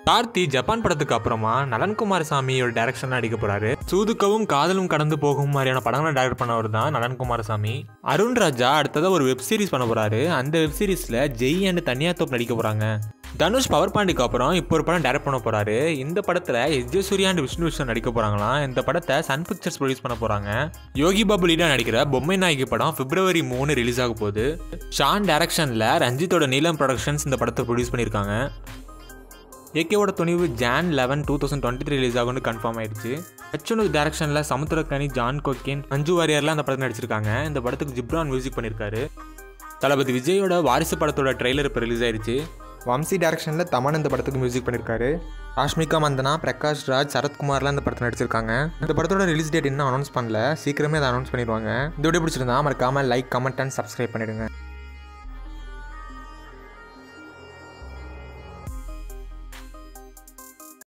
Karthi Japan படத்துக்கு அப்புறமா நலன்குமார் சாமியோட டைரக்ஷன்ல நடிக்க போறாரு சூதுக்கவும் காதலும் கடந்து போகும் மாதிரியான படங்களை டைரக்ட் பண்ணவர் தான் நலன்குமார் சாமி அருண் ராஜா அடுத்ததா ஒரு வெப் சீரிஸ் பண்ண போறாரு அந்த வெப் சீரிஸ்ல ஜெய் அண்ட் தனியா தோப் நடிக்க போறாங்க தனுஷ் பவர் பாண்டிக்கு அப்புறம் இப்போ ஒரு படம் டைரக்ட் பண்ண போறாரு இந்த படத்துல S J Suryah and Vishnu Vishal நடிக்க போறாங்களாம் இந்த படத்தை சன் பிக்சர்ஸ் ப்ரொடியூஸ் பண்ண போறாங்க யோகி பாபு லீடா நடிக்கிற பொம்மை நாயகி படம் பிப்ரவரி மூணு ரிலீஸ் ஆக போகுது ஷான் டைரக்ஷன்ல ரஞ்சித்தோட நீலம் ப்ரொடக்ஷன்ஸ் இந்த படத்தை ப்ரொடியூஸ் பண்ணியிருக்காங்க ஏகேவோட Thunivu Jan eleven two thousand twenty three release ஆகும்னு கன்ஃபார்ம் ஆயிடுச்சு அச்சுனு டேரக்ஷனில் சமுத்திரக்கனி ஜான் கோக்கின் மஞ்சு வாரியர்லாம் அந்த படத்தில் நடிச்சிருக்காங்க இந்த படத்துக்கு ஜிப்ரான் மியூசிக் பண்ணியிருக்காரு தளபதி விஜயோட வாரிசு படத்தோட ட்ரெய்லர் இப்போ ரிலீஸ் ஆயிடுச்சு வம்சி டேரக்ஷனில் தமன் இந்த படத்துக்கு மியூசிக் பண்ணியிருக்காரு ராஷ்மிகா மந்தனா பிரகாஷ் ராஜ் சரத்குமார்லாம் இந்த படத்தில் நடிச்சிருக்காங்க இந்த படத்தோட ரிலீஸ் டேட் இன்னும் அனௌன்ஸ் பண்ணல சீக்கிரமே அதை அனௌன்ஸ் பண்ணிடுவாங்க இந்த வீடியோ பிடிச்சிருந்தா மறக்காம லைக் கமெண்ட் அண்ட் சப்ஸ்கிரைப் பண்ணிடுங்க